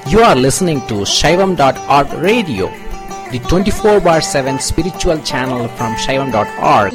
You are listening to Shaivam.org radio, the 24 bar 7 spiritual channel from Shaivam.org.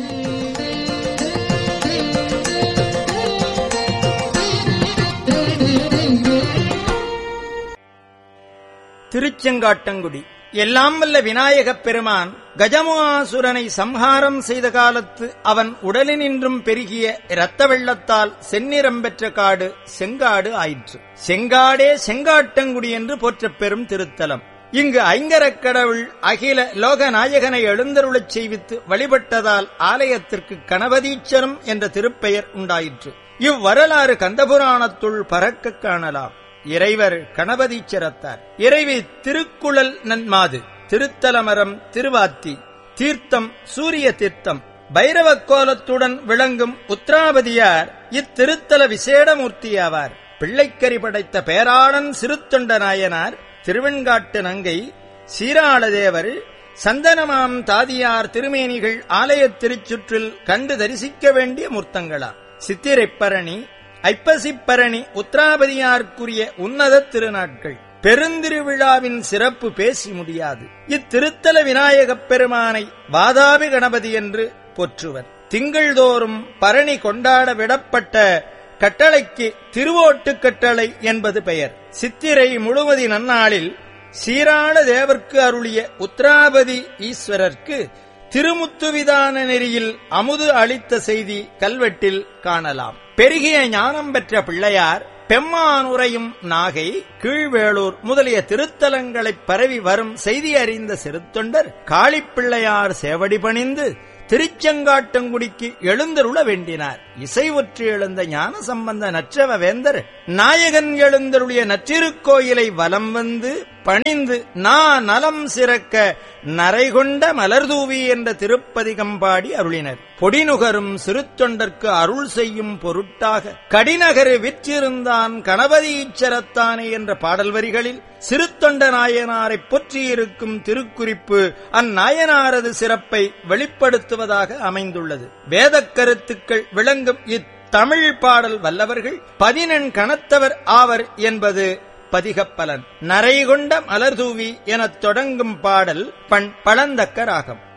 Thiruchengattangudi எல்லாம் வல்ல விநாயகப் பெருமான் கஜமுகாசுரனை சம்ஹாரம் செய்த காலத்து அவன் உடலினின்றும் பெருகிய இரத்த வெள்ளத்தால் செந்நிறம் பெற்ற காடு செங்காடு ஆயிற்று செங்காடே செங்காட்டங்குடி என்று போற்றப் பெறும் திருத்தலம் இங்கு ஐங்கரக் கடவுள் அகில லோகநாயகனை எழுந்தருளச் செய்வித்து வழிபட்டதால் ஆலயத்திற்கு கணபதீச்சரம் என்ற திருப்பெயர் உண்டாயிற்று இவ்வரலாறு கந்தபுராணத்துள் பறக்கக் காணலாம் இறைவர் கணபதீச்சரத்தார் இறைவி திருக்குழல் நன்மாது திருத்தலமரம் திருவாத்தி தீர்த்தம் சூரிய தீர்த்தம் பைரவக் கோலத்துடன் விளங்கும் உத்ராபதியார் இத்திருத்தல விசேடமூர்த்தியாவார் பிள்ளைக்கறி படைத்த பேராளன் சிறுத்தொண்ட நாயனார் திருவெண்காட்டு நங்கை சீராளதேவர் சந்தனமாம் தாதியார் திருமேனிகள் ஆலயத் திருச்சுற்றில் கண்டு தரிசிக்க வேண்டிய மூர்த்தங்களா சித்திரைப்பரணி ஐப்பசிப்பரணி உத்ராபதியார்க்குரிய உன்னத திருநாட்கள் பெருந்திருவிழாவின் சிறப்பு பேசி முடியாது இத்திருத்தல விநாயகப் பெருமானை வாதாபி கணபதி என்று போற்றுவர் திங்கள்தோறும் பரணி கொண்டாட விடப்பட்ட கட்டளைக்கு திருவோட்டு கட்டளை என்பது பெயர் சித்திரை முழுவதி நன்னாளில் சீராள தேவர்க்கு அருளிய உத்ராபதி ஈஸ்வரர்க்கு திருமுத்துவிதான நெறியில் அமுது அளித்த செய்தி கல்வெட்டில் காணலாம் பெருகிய ஞானம் பெற்ற பிள்ளையார் பெம்மானுரையும் நாகை கீழ்வேளூர் முதலிய திருத்தலங்களைப் பரவி வரும் செய்தி அறிந்த சிறுத்தொண்டர் காளிப்பிள்ளையார் சேவடி பணிந்து திருச்செங்காட்டங்குடிக்கு எழுந்தருள வேண்டினார் இசைவுற்று எழுந்த ஞான சம்பந்த நற்றவ வேந்தர் நாயகன் எழுந்தருளிய நற்றிருக்கோயிலை வலம் வந்து பணிந்து நா நலம் சிறக்க நரைகொண்ட மலர்தூவி என்ற திருப்பதிகம் பாடி அருளினர் பொடிநுகரும் சிறுத்தொண்டர்க்கு அருள் செய்யும் பொருட்டாக கடிநகரு விற்றிருந்தான் கணபதீச்சரத்தானே என்ற பாடல் வரிகளில் சிறுத்தொண்ட நாயனாரைப் பொற்றியிருக்கும் திருக்குறிப்பு அந்நாயனாரது சிறப்பை வெளிப்படுத்துவதாக அமைந்துள்ளது வேதக் கருத்துக்கள் விளங்கும் இத்தமிழ் பாடல் வல்லவர்கள் பதினெண் கணத்தவர் ஆவர் என்பது பதிகப்பலன் நரைகொண்ட மலர்தூவி எனத் தொடங்கும் பாடல் பண் பழந்தக்க ராகம்